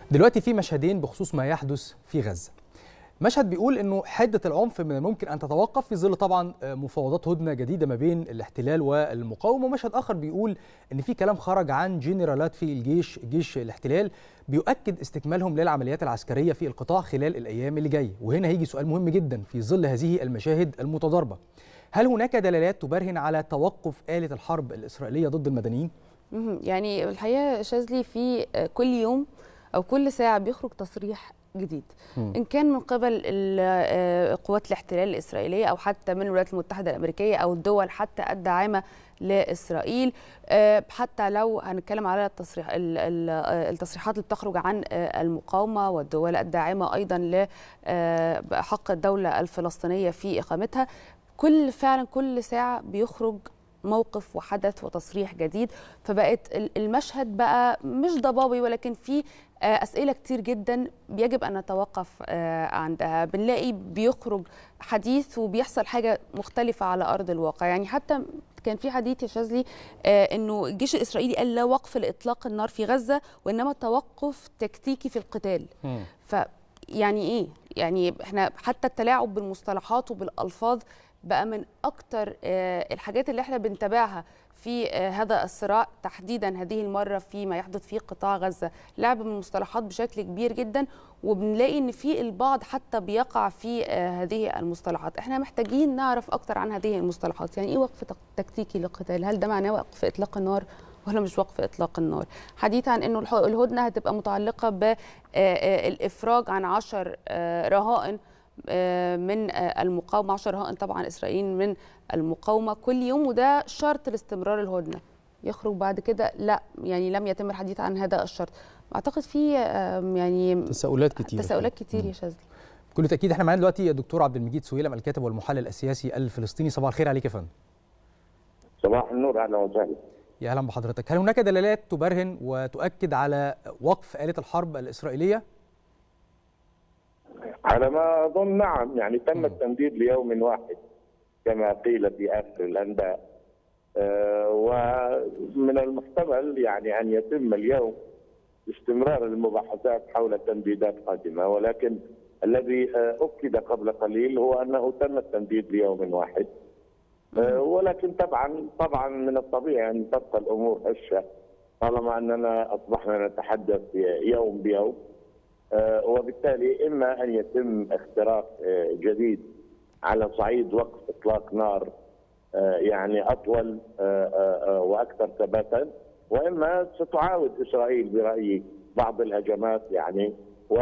دلوقتي في مشهدين بخصوص ما يحدث في غزة مشهد بيقول انه حده العنف من الممكن ان تتوقف في ظل طبعا مفاوضات هدنه جديده ما بين الاحتلال والمقاومه ومشهد اخر بيقول ان في كلام خرج عن جنرالات في الجيش جيش الاحتلال بيؤكد استكمالهم للعمليات العسكريه في القطاع خلال الايام اللي جايه وهنا هيجي سؤال مهم جدا في ظل هذه المشاهد المتضاربه هل هناك دلالات تبرهن على توقف آلة الحرب الإسرائيلية ضد المدنيين؟ يعني الحقيقة شاذلي في كل يوم أو كل ساعة بيخرج تصريح جديد م. ان كان من قبل قوات الاحتلال الاسرائيليه او حتى من الولايات المتحده الامريكيه او الدول حتى الداعمه لاسرائيل حتى لو هنتكلم على التصريح التصريحات اللي بتخرج عن المقاومه والدول الداعمه ايضا لحق الدوله الفلسطينيه في اقامتها كل فعلا كل ساعه بيخرج موقف وحدث وتصريح جديد فبقت المشهد بقى مش ضبابي ولكن في اسئله كتير جدا يجب ان نتوقف عندها بنلاقي بيخرج حديث وبيحصل حاجه مختلفه على ارض الواقع يعني حتى كان في حديث يا شاذلي انه الجيش الاسرائيلي قال لا وقف لاطلاق النار في غزه وانما توقف تكتيكي في القتال ف يعني ايه يعني احنا حتى التلاعب بالمصطلحات وبالالفاظ بقى من اكتر الحاجات اللي احنا بنتابعها في هذا الصراع تحديدا هذه المره فيما يحدث في قطاع غزه لعب من المصطلحات بشكل كبير جدا وبنلاقي ان في البعض حتى بيقع في هذه المصطلحات احنا محتاجين نعرف اكتر عن هذه المصطلحات يعني ايه وقف تكتيكي للقتال هل ده معناه وقف اطلاق النار ولا مش وقف اطلاق النار حديث عن انه الهدنه هتبقى متعلقه بالافراج عن عشر رهائن من المقاومه 10 رهائن طبعا اسرائيليين من المقاومه كل يوم وده شرط لاستمرار الهدنه يخرج بعد كده لا يعني لم يتم الحديث عن هذا الشرط اعتقد في يعني تساؤلات كتير تساؤلات كتير يا شاذلي بكل تاكيد احنا معانا دلوقتي الدكتور عبد المجيد سويلم الكاتب والمحلل السياسي الفلسطيني صباح الخير عليك يا فندم صباح النور اهلا وسهلا يا اهلا بحضرتك هل هناك دلالات تبرهن وتؤكد على وقف آلة الحرب الإسرائيلية؟ على ما اظن نعم يعني تم التمديد ليوم واحد كما قيل في اخر الانباء أه ومن المحتمل يعني ان يتم اليوم استمرار المباحثات حول تمديدات قادمه ولكن الذي اكد قبل قليل هو انه تم التمديد ليوم واحد أه ولكن طبعا طبعا من الطبيعي ان تبقى الامور هشه طالما اننا اصبحنا نتحدث يوم بيوم وبالتالي اما ان يتم اختراق جديد على صعيد وقف اطلاق نار يعني اطول واكثر ثباتا واما ستعاود اسرائيل برايي بعض الهجمات يعني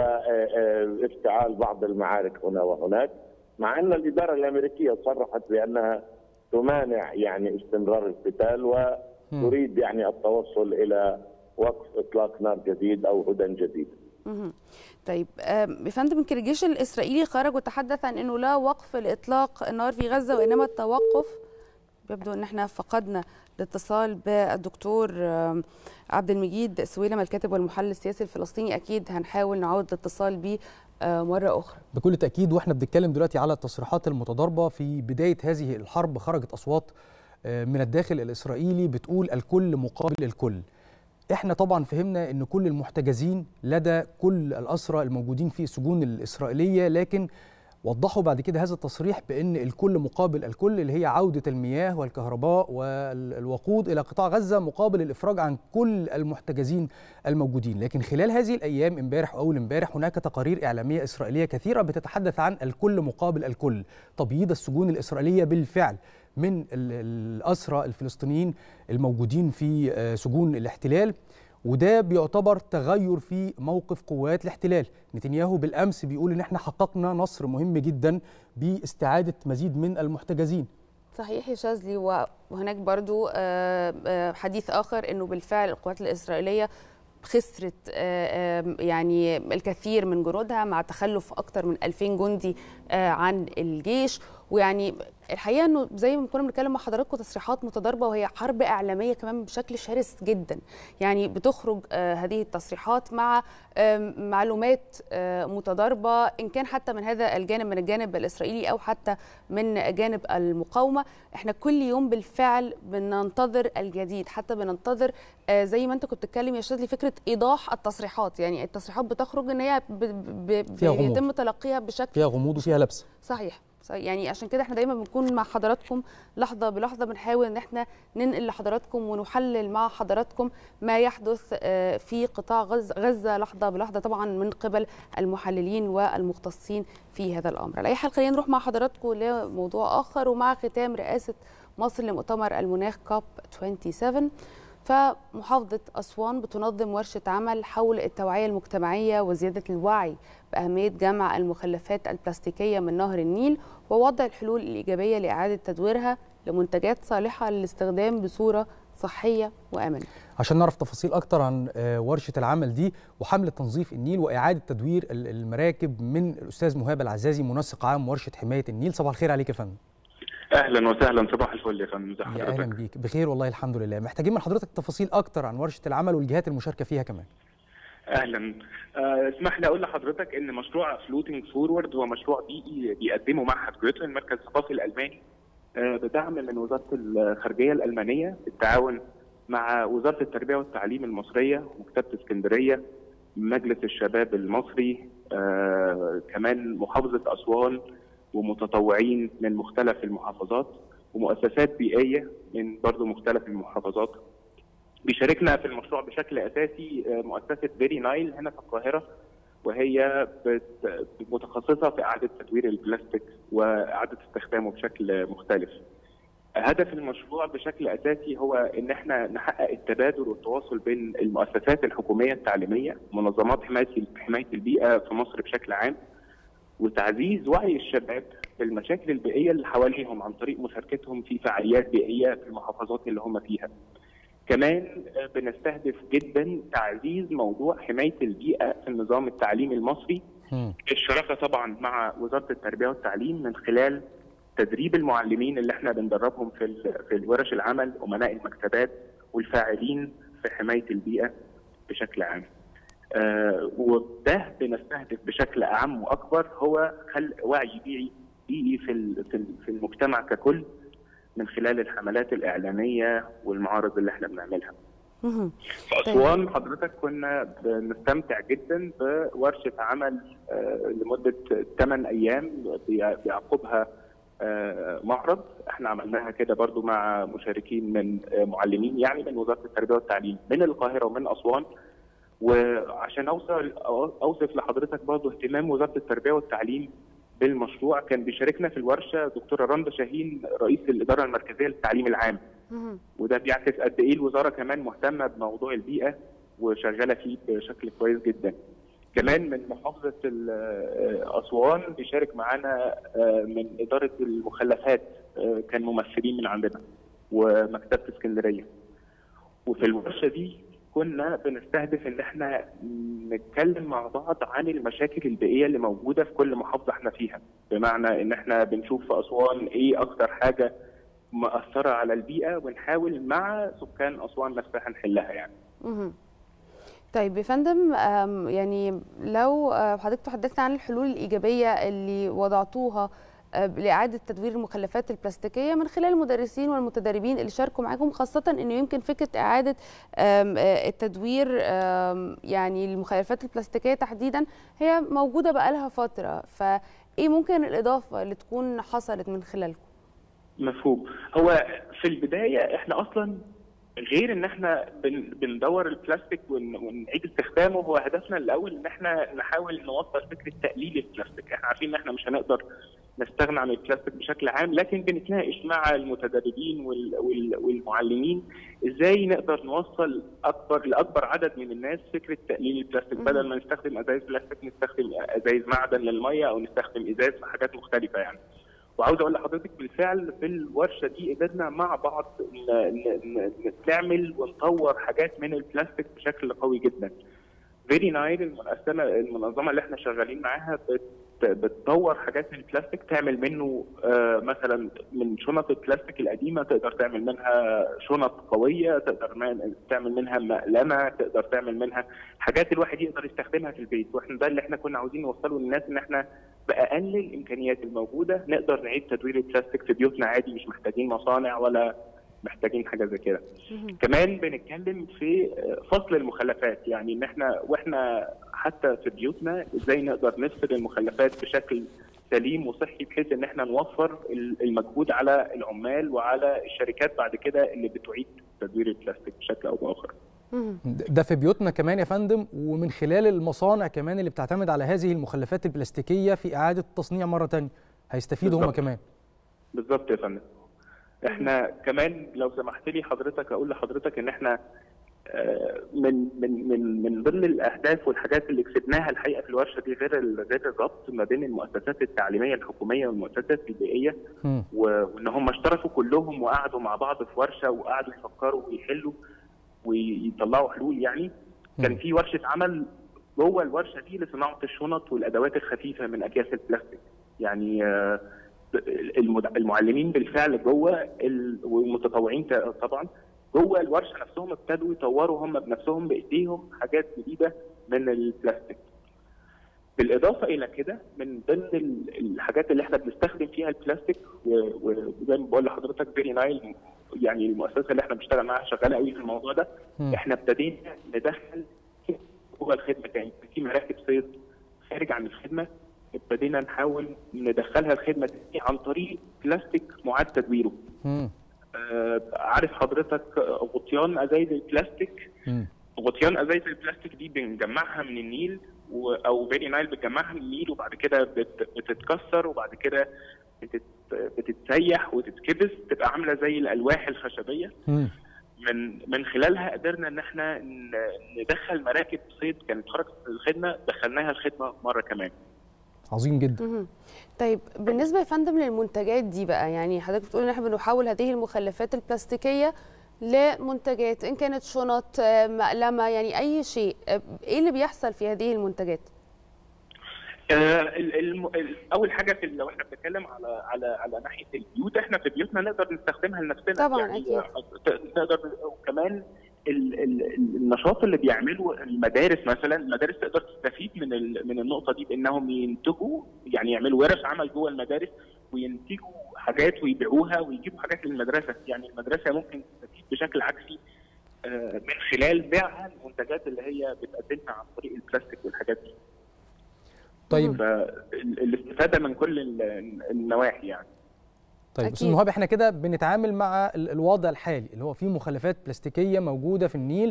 وافتعال بعض المعارك هنا وهناك مع ان الاداره الامريكيه صرحت بانها تمانع يعني استمرار القتال وتريد يعني التوصل الى وقف اطلاق نار جديد او هدى جديد. طيب يا فندم يمكن الجيش الاسرائيلي خرج وتحدث عن انه لا وقف لاطلاق النار في غزه وانما التوقف يبدو ان احنا فقدنا الاتصال بالدكتور عبد المجيد سويلم الكاتب والمحلل السياسي الفلسطيني اكيد هنحاول نعود الاتصال بيه مرة أخرى بكل تأكيد وإحنا بنتكلم دلوقتي على التصريحات المتضاربة في بداية هذه الحرب خرجت أصوات من الداخل الإسرائيلي بتقول الكل مقابل الكل احنا طبعا فهمنا ان كل المحتجزين لدى كل الاسرى الموجودين في السجون الاسرائيليه لكن وضحوا بعد كده هذا التصريح بان الكل مقابل الكل اللي هي عوده المياه والكهرباء والوقود الى قطاع غزه مقابل الافراج عن كل المحتجزين الموجودين لكن خلال هذه الايام امبارح واول امبارح هناك تقارير اعلاميه اسرائيليه كثيره بتتحدث عن الكل مقابل الكل تبييض السجون الاسرائيليه بالفعل من الأسرى الفلسطينيين الموجودين في سجون الاحتلال وده بيعتبر تغير في موقف قوات الاحتلال نتنياهو بالأمس بيقول إن احنا حققنا نصر مهم جدا باستعادة مزيد من المحتجزين صحيح يا شاذلي وهناك برضو حديث آخر أنه بالفعل القوات الإسرائيلية خسرت يعني الكثير من جنودها مع تخلف أكثر من 2000 جندي عن الجيش ويعني الحقيقه انه زي ما كنا بنتكلم مع حضراتكم تصريحات متضاربه وهي حرب اعلاميه كمان بشكل شرس جدا يعني بتخرج آه هذه التصريحات مع آه معلومات آه متضاربه ان كان حتى من هذا الجانب من الجانب الاسرائيلي او حتى من جانب المقاومه احنا كل يوم بالفعل بننتظر الجديد حتى بننتظر آه زي ما انت كنت بتتكلم يا شاذلي فكره ايضاح التصريحات يعني التصريحات بتخرج ان هي ب... ب... فيها غموض. يتم تلقيها بشكل فيها غموض وفيها لبس صحيح صحيح. يعني عشان كده احنا دايما بنكون مع حضراتكم لحظه بلحظه بنحاول ان احنا ننقل لحضراتكم ونحلل مع حضراتكم ما يحدث آه، في قطاع غز- غزه لحظه بلحظه طبعا من قبل المحللين والمختصين في هذا الامر. على اي حال خلينا نروح مع حضراتكم لموضوع اخر ومع ختام رئاسه مصر لمؤتمر المناخ كوب 27 فمحافظة أسوان بتنظم ورشة عمل حول التوعية المجتمعية وزيادة الوعي بأهمية جمع المخلفات البلاستيكية من نهر النيل ووضع الحلول الإيجابية لإعادة تدويرها لمنتجات صالحة للاستخدام بصورة صحية وآمنة عشان نعرف تفاصيل اكتر عن آه، ورشه العمل دي وحمله تنظيف النيل واعاده تدوير ال- المراكب من الاستاذ مهاب العزازي منسق عام ورشه حمايه النيل صباح الخير عليك يا فندم اهلا وسهلا صباح الفل يا فندم ازي يا اهلا حضرتك بيك بخير والله الحمد لله محتاجين من حضرتك تفاصيل اكتر عن ورشه العمل والجهات المشاركه فيها كمان اهلا آه، اسمح لي اقول لحضرتك ان مشروع فلوتنج فورورد هو مشروع بيئي بيقدمه معهد جوتن المركز الثقافي الالماني آه، بدعم من وزاره الخارجيه الالمانيه بالتعاون مع وزاره التربيه والتعليم المصريه ومكتبه اسكندريه مجلس الشباب المصري آه، كمان محافظه اسوان ومتطوعين من مختلف المحافظات ومؤسسات بيئيه من برضو مختلف المحافظات بيشاركنا في المشروع بشكل اساسي آه، مؤسسه فيري نايل هنا في القاهره وهي بت- متخصصه في اعاده تدوير البلاستيك واعاده استخدامه بشكل مختلف. هدف المشروع بشكل اساسي هو ان احنا نحقق التبادل والتواصل بين المؤسسات الحكوميه التعليميه منظمات حمايه حمايه البيئه في مصر بشكل عام وتعزيز وعي الشباب بالمشاكل البيئيه اللي حواليهم عن طريق مشاركتهم في فعاليات بيئيه في المحافظات اللي هم فيها. كمان آه، بنستهدف جدا تعزيز موضوع حمايه البيئه في النظام التعليمي المصري مم. الشراكه طبعا مع وزاره التربيه والتعليم من خلال تدريب المعلمين اللي احنا بندربهم في ال- في الورش العمل امناء المكتبات والفاعلين في حمايه البيئه بشكل عام. آه وده بنستهدف بشكل اعم واكبر هو خلق وعي بيئي بيئي في ال- في ال- في المجتمع ككل من خلال الحملات الاعلاميه والمعارض اللي احنا بنعملها. مهم. في اسوان حضرتك كنا بنستمتع جدا بورشه عمل آه، لمده 8 ايام بي- بيعقبها آه، معرض احنا عملناها كده برضو مع مشاركين من آه، معلمين يعني من وزاره التربيه والتعليم من القاهره ومن اسوان وعشان اوصل اوصف لحضرتك برضو اهتمام وزاره التربيه والتعليم بالمشروع كان بيشاركنا في الورشه دكتوره رندا شاهين رئيس الاداره المركزيه للتعليم العام مهم. وده بيعكس قد ايه الوزاره كمان مهتمه بموضوع البيئه وشغاله فيه بشكل كويس جدا. كمان من محافظه ال- آه، اسوان بيشارك معانا آه، من اداره المخلفات آه، كان ممثلين من عندنا ومكتبه اسكندريه. وفي الورشه دي كنا بنستهدف ان احنا نتكلم مع بعض عن المشاكل البيئيه اللي موجوده في كل محافظه احنا فيها بمعنى ان احنا بنشوف في اسوان ايه اكتر حاجه مأثرة على البيئة ونحاول مع سكان أسوان نفسها نحلها يعني مهم. طيب يا فندم آم، يعني لو آه، حضرتك تحدثنا عن الحلول الإيجابية اللي وضعتوها آه، لإعادة تدوير المخلفات البلاستيكية من خلال المدرسين والمتدربين اللي شاركوا معاكم خاصة إنه يمكن فكرة إعادة آم، آه، التدوير آم، يعني المخلفات البلاستيكية تحديدا هي موجودة بقالها فترة فإيه ممكن الإضافة اللي تكون حصلت من خلالكم؟ مفهوم هو في البداية احنا أصلا غير ان احنا بن بندور البلاستيك ون ونعيد استخدامه هو هدفنا الاول ان احنا نحاول نوصل فكره تقليل البلاستيك، احنا عارفين ان احنا مش هنقدر نستغنى عن البلاستيك بشكل عام لكن بنتناقش مع المتدربين وال وال والمعلمين ازاي نقدر نوصل اكبر لاكبر عدد من الناس فكره تقليل البلاستيك بدل ما نستخدم ازايز بلاستيك نستخدم ازايز معدن للميه او نستخدم ازاز في حاجات مختلفه يعني. وعاوز اقول لحضرتك بالفعل في الورشه دي قدرنا مع بعض ن- ن- ن- نعمل ونطور حاجات من البلاستيك بشكل قوي جدا. فيري نايل المنظمه المنظمه اللي احنا شغالين معاها بت- بتطور حاجات من البلاستيك تعمل منه آه، مثلا من شنط البلاستيك القديمه تقدر تعمل منها شنط قويه تقدر ما- تعمل منها مقلمه تقدر تعمل منها حاجات الواحد يقدر يستخدمها في البيت واحنا ده اللي احنا كنا عاوزين نوصله للناس ان احنا باقل الامكانيات الموجوده نقدر نعيد تدوير البلاستيك في بيوتنا عادي مش محتاجين مصانع ولا محتاجين حاجه زي كده كمان بنتكلم في فصل المخلفات يعني ان احنا واحنا حتى في بيوتنا ازاي نقدر نفصل المخلفات بشكل سليم وصحي بحيث ان احنا نوفر المجهود على العمال وعلى الشركات بعد كده اللي بتعيد تدوير البلاستيك بشكل او باخر. مهم. ده في بيوتنا كمان يا فندم ومن خلال المصانع كمان اللي بتعتمد على هذه المخلفات البلاستيكيه في اعاده التصنيع مره تانية هيستفيدوا هم بالظبط. كمان بالظبط يا فندم. احنا كمان لو سمحت لي حضرتك اقول لحضرتك ان احنا آه، من من من من ضمن الاهداف والحاجات اللي كسبناها الحقيقه في الورشه دي غير ال- غير الربط ما بين المؤسسات التعليميه الحكوميه والمؤسسات البيئيه مم. و- وان هم اشتركوا كلهم وقعدوا مع بعض في ورشه وقعدوا يفكروا ويحلوا ويطلعوا حلول يعني كان مم. في ورشه عمل جوه الورشه دي لصناعه الشنط والادوات الخفيفه من اكياس البلاستيك يعني آه، المد- المعلمين بالفعل جوه ال- والمتطوعين ت- طبعا جوه الورشه نفسهم ابتدوا يطوروا هم بنفسهم بايديهم حاجات جديده من البلاستيك بالاضافه الى كده من ضمن ال- الحاجات اللي احنا بنستخدم فيها البلاستيك و- وزي ما بقول لحضرتك فيري نايل يعني المؤسسه اللي احنا بنشتغل معاها شغاله قوي في الموضوع ده مم. احنا ابتدينا ندخل جوه الخدمه تاني في مراكب صيد خارج عن الخدمه ابتدينا نحاول ندخلها الخدمه تاني عن طريق بلاستيك معاد تدويره مم. آه، عارف حضرتك غطيان ازايز البلاستيك مم. غطيان ازايز البلاستيك دي بنجمعها من النيل و- او فيري نايل بتجمعها من النيل وبعد كده بت- بتتكسر وبعد كده بتت بتتسيح وتتكبس تبقى عامله زي الالواح الخشبيه مم. من من خلالها قدرنا ان احنا ن- ندخل مراكب صيد كانت خرجت من الخدمه دخلناها الخدمه مره كمان عظيم جدا مهم. طيب بالنسبه يا فندم للمنتجات دي بقى يعني حضرتك بتقول ان احنا بنحول هذه المخلفات البلاستيكية لمنتجات ان كانت شنط آه، مقلمه يعني اي شيء آه، ايه اللي بيحصل في هذه المنتجات آه، ال- الم- ال- اول حاجه في لو احنا بنتكلم على على على ناحيه البيوت احنا في بيوتنا نقدر نستخدمها لنفسنا طبعاً، يعني أكيد. ت- نقدر وكمان ال- ال- النشاط اللي بيعمله المدارس مثلا المدارس تقدر تستفيد من ال- من النقطه دي بانهم ينتجوا يعني يعملوا ورش عمل جوه المدارس وينتجوا حاجات ويبيعوها ويجيبوا حاجات للمدرسه يعني المدرسه ممكن تستفيد بشكل عكسي آه، من خلال بيعها المنتجات اللي هي بتقدمها عن طريق البلاستيك والحاجات دي طيب فالاستفاده من كل ال- النواحي يعني طيب استاذ أكيد. مهاب احنا كده بنتعامل مع ال- الوضع الحالي اللي هو فيه مخلفات بلاستيكيه موجوده في النيل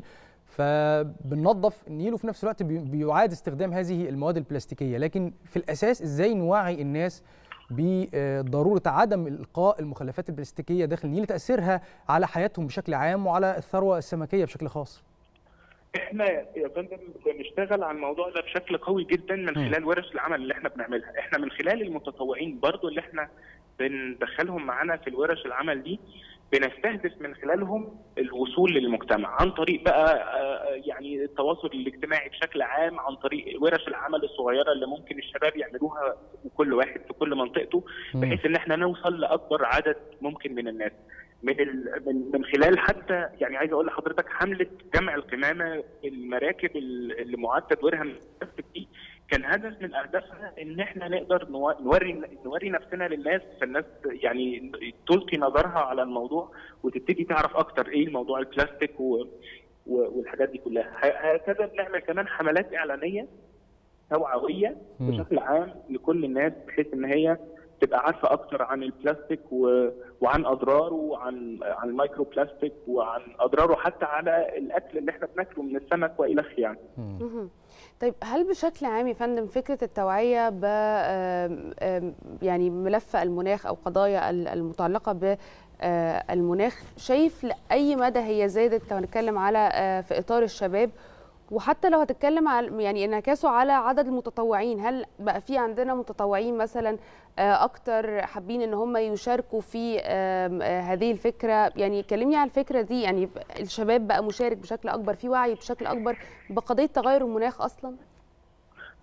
فبننظف النيل وفي نفس الوقت بي- بيعاد استخدام هذه المواد البلاستيكيه لكن في الاساس ازاي نوعي الناس بضروره عدم القاء المخلفات البلاستيكيه داخل النيل تاثيرها على حياتهم بشكل عام وعلى الثروه السمكيه بشكل خاص احنا يا فندم بنشتغل على الموضوع ده بشكل قوي جدا من م. خلال ورش العمل اللي احنا بنعملها احنا من خلال المتطوعين برضو اللي احنا بندخلهم معانا في الورش العمل دي بنستهدف من خلالهم الوصول للمجتمع عن طريق بقى آه، يعني التواصل الاجتماعي بشكل عام عن طريق ورش العمل الصغيره اللي ممكن الشباب يعملوها وكل واحد في كل منطقته مم. بحيث ان احنا نوصل لاكبر عدد ممكن من الناس من ال... من من خلال حتى يعني عايز اقول لحضرتك حمله جمع القمامه المراكب ال- اللي معاد تدويرها من البلاستيك دي كان هدف من اهدافها ان احنا نقدر نو- نوري نوري نفسنا للناس فالناس يعني تلقي نظرها على الموضوع وتبتدي تعرف اكتر ايه الموضوع البلاستيك و... و... والحاجات دي كلها ه- هكذا بنعمل كمان حملات اعلانيه توعويه مم. بشكل عام لكل الناس بحيث ان هي تبقى عارفه اكتر عن البلاستيك و... وعن اضراره وعن عن المايكرو بلاستيك وعن اضراره حتى على الاكل اللي احنا بناكله من السمك والخ يعني مم. مهم. طيب هل بشكل عام يا فندم فكره التوعيه ب آم، آم، يعني ملف المناخ او قضايا ال- المتعلقه ب آه، المناخ شايف لاي مدى هي زادت لو هنتكلم على آه، في اطار الشباب وحتى لو هتتكلم على يعني انعكاسه على عدد المتطوعين هل بقى في عندنا متطوعين مثلا آه، اكتر حابين ان هم يشاركوا في آم، آه، هذه الفكره يعني كلمني عن الفكره دي يعني الشباب بقى مشارك بشكل اكبر في وعي بشكل اكبر بقضيه تغير المناخ اصلا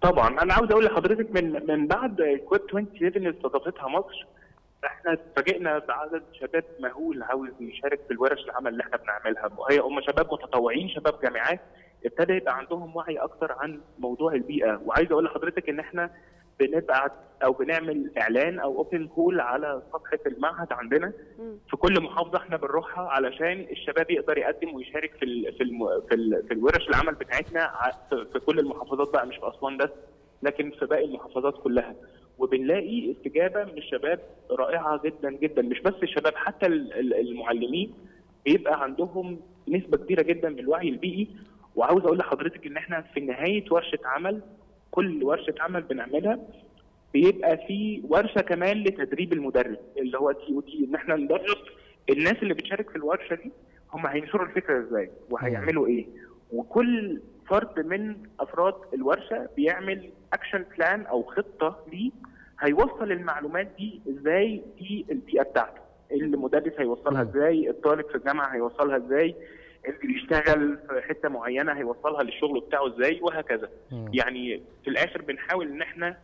طبعا انا عاوز اقول لحضرتك من من بعد كويب 27 اللي استضافتها مصر احنا اتفاجئنا بعدد شباب مهول عاوز يشارك في الورش العمل اللي احنا بنعملها وهي هم شباب متطوعين شباب جامعات ابتدى يبقى عندهم وعي اكتر عن موضوع البيئه وعايز اقول لحضرتك ان احنا بنبعت او بنعمل اعلان او اوبن كول على صفحه المعهد عندنا في كل محافظه احنا بنروحها علشان الشباب يقدر يقدم ويشارك في ال في الم في, ال في الورش العمل بتاعتنا في كل المحافظات بقى مش في اسوان بس لكن في باقي المحافظات كلها وبنلاقي استجابه من الشباب رائعه جدا جدا مش بس الشباب حتى المعلمين بيبقى عندهم نسبه كبيره جدا من الوعي البيئي وعاوز اقول لحضرتك ان احنا في نهايه ورشه عمل كل ورشه عمل بنعملها بيبقى في ورشه كمان لتدريب المدرب اللي هو تي او تي ان احنا ندرب الناس اللي بتشارك في الورشه دي هم هينشروا الفكره ازاي وهيعملوا ايه وكل فرد من افراد الورشه بيعمل اكشن بلان او خطه ليه هيوصل المعلومات دي ازاي في البيئه بتاعته المدرس هيوصلها ازاي الطالب في الجامعه هيوصلها ازاي اللي بيشتغل في حته معينه هيوصلها للشغل بتاعه ازاي وهكذا مم. يعني في الاخر بنحاول ان احنا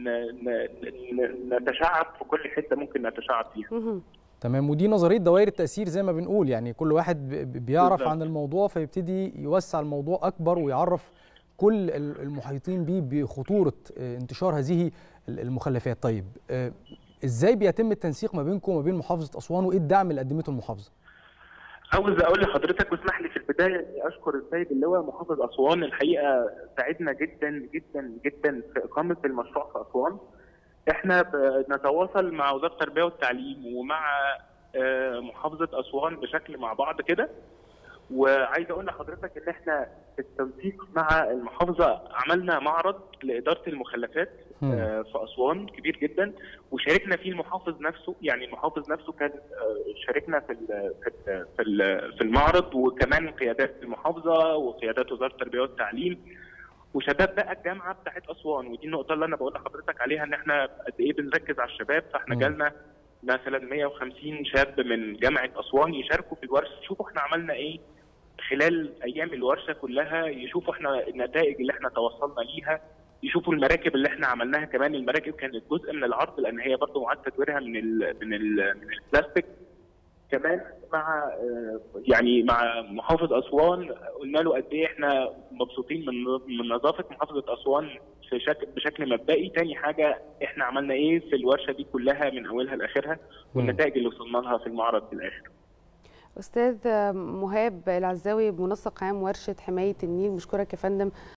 نتشعب في كل حته ممكن نتشعب فيها تمام ودي نظريه دوائر التاثير زي ما بنقول يعني كل واحد بيعرف بالزبط. عن الموضوع فيبتدي يوسع الموضوع اكبر ويعرف كل المحيطين بيه بخطوره انتشار هذه المخلفات طيب ازاي بيتم التنسيق ما بينكم وما بين محافظه اسوان وايه الدعم اللي قدمته المحافظه عاوز اقول لحضرتك واسمح لي في البدايه اني اشكر السيد اللواء محافظ اسوان الحقيقه ساعدنا جدا جدا جدا في اقامه المشروع في اسوان. احنا بنتواصل مع وزاره التربيه والتعليم ومع محافظه اسوان بشكل مع بعض كده وعايز اقول لحضرتك ان احنا في التنسيق مع المحافظه عملنا معرض لاداره المخلفات آه في اسوان كبير جدا وشاركنا فيه المحافظ نفسه يعني المحافظ نفسه كان آه شاركنا في في في المعرض وكمان قيادات المحافظه وقيادات وزاره التربيه والتعليم وشباب بقى الجامعه بتاعت اسوان ودي النقطه اللي انا بقول لحضرتك عليها ان احنا قد ايه بنركز على الشباب فاحنا جالنا مثلا 150 شاب من جامعه اسوان يشاركوا في الورشه يشوفوا احنا عملنا ايه خلال ايام الورشه كلها يشوفوا احنا النتائج اللي احنا توصلنا ليها يشوفوا المراكب اللي احنا عملناها كمان المراكب كانت جزء من العرض لان هي برضه معاد تدويرها من ال من ال من البلاستيك كمان مع يعني مع محافظ اسوان قلنا له قد ايه احنا مبسوطين من من نظافه محافظه اسوان في شكل بشكل مبدئي تاني حاجه احنا عملنا ايه في الورشه دي كلها من اولها لاخرها والنتائج اللي وصلنا لها في المعرض في الاخر استاذ مهاب العزاوي منسق عام ورشه حمايه النيل مشكورك يا فندم